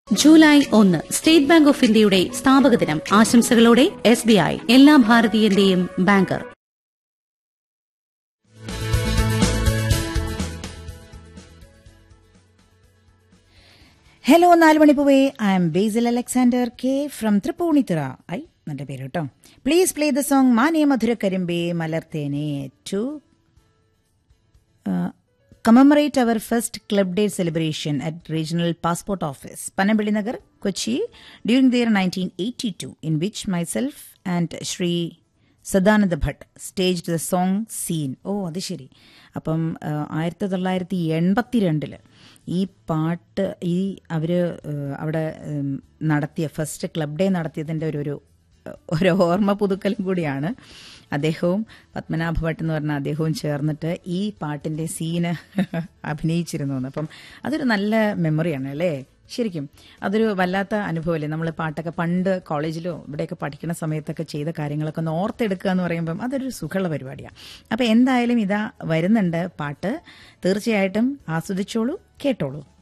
July ഒന്ന് state bank of ഇന്ത്യയുടെ സ്ഥാപക ദിനം ആശംസകളോടെ എസ് ബി ഐ എല്ലാ ഭാരതീയന്റെയും ബാങ്കർ ഹലോ നാല് മണിപ്പൂവേ I am Basil Alexander K from Tripunithura I നല്ല പേര് കേട്ടോ പ്ലീസ് പ്ലേ ദ സോങ് മാനേ മധുര കരിമ്പേ മലർത്തേനെ to commemorate our first club day celebration at regional passport office panambili nagar kochi during the year 1982 in which myself and shri Sadananda Bhat stage the song scene ഓ അത് ശരി അപ്പം ആയിരത്തി തൊള്ളായിരത്തി എൺപത്തിരണ്ടില് ഈ പാട്ട് ഈ അവർ അവിടെ ഉം, നടത്തിയ ഫസ്റ്റ് ക്ലബ് ഡേ നടത്തിയതിൻ്റെ ഒരു ഒരു ഒരു ഓർമ്മ പുതുക്കലും കൂടിയാണ് അദ്ദേഹവും പത്മനാഭ ഭട്ട് എന്ന് പറഞ്ഞ അദ്ദേഹവും ചേർന്നിട്ട് ഈ പാട്ടിന്റെ സീന് അഭിനയിച്ചിരുന്നു എന്ന്. അപ്പം അതൊരു നല്ല മെമ്മറിയാണ് അല്ലേ ശരിക്കും അതൊരു വല്ലാത്ത അനുഭവമല്ലേ നമ്മൾ പാട്ടൊക്കെ പണ്ട് കോളേജിലോ ഇവിടെയൊക്കെ പഠിക്കുന്ന സമയത്തൊക്കെ ചെയ്ത കാര്യങ്ങളൊക്കെ ഒന്ന് ഓർത്തെടുക്കുക എന്ന് പറയുമ്പം അതൊരു സുഖമുള്ള പരിപാടിയാണ് അപ്പം എന്തായാലും ഇതാ വരുന്നുണ്ട് പാട്ട് തീർച്ചയായിട്ടും ആസ്വദിച്ചോളൂ കേട്ടോളൂ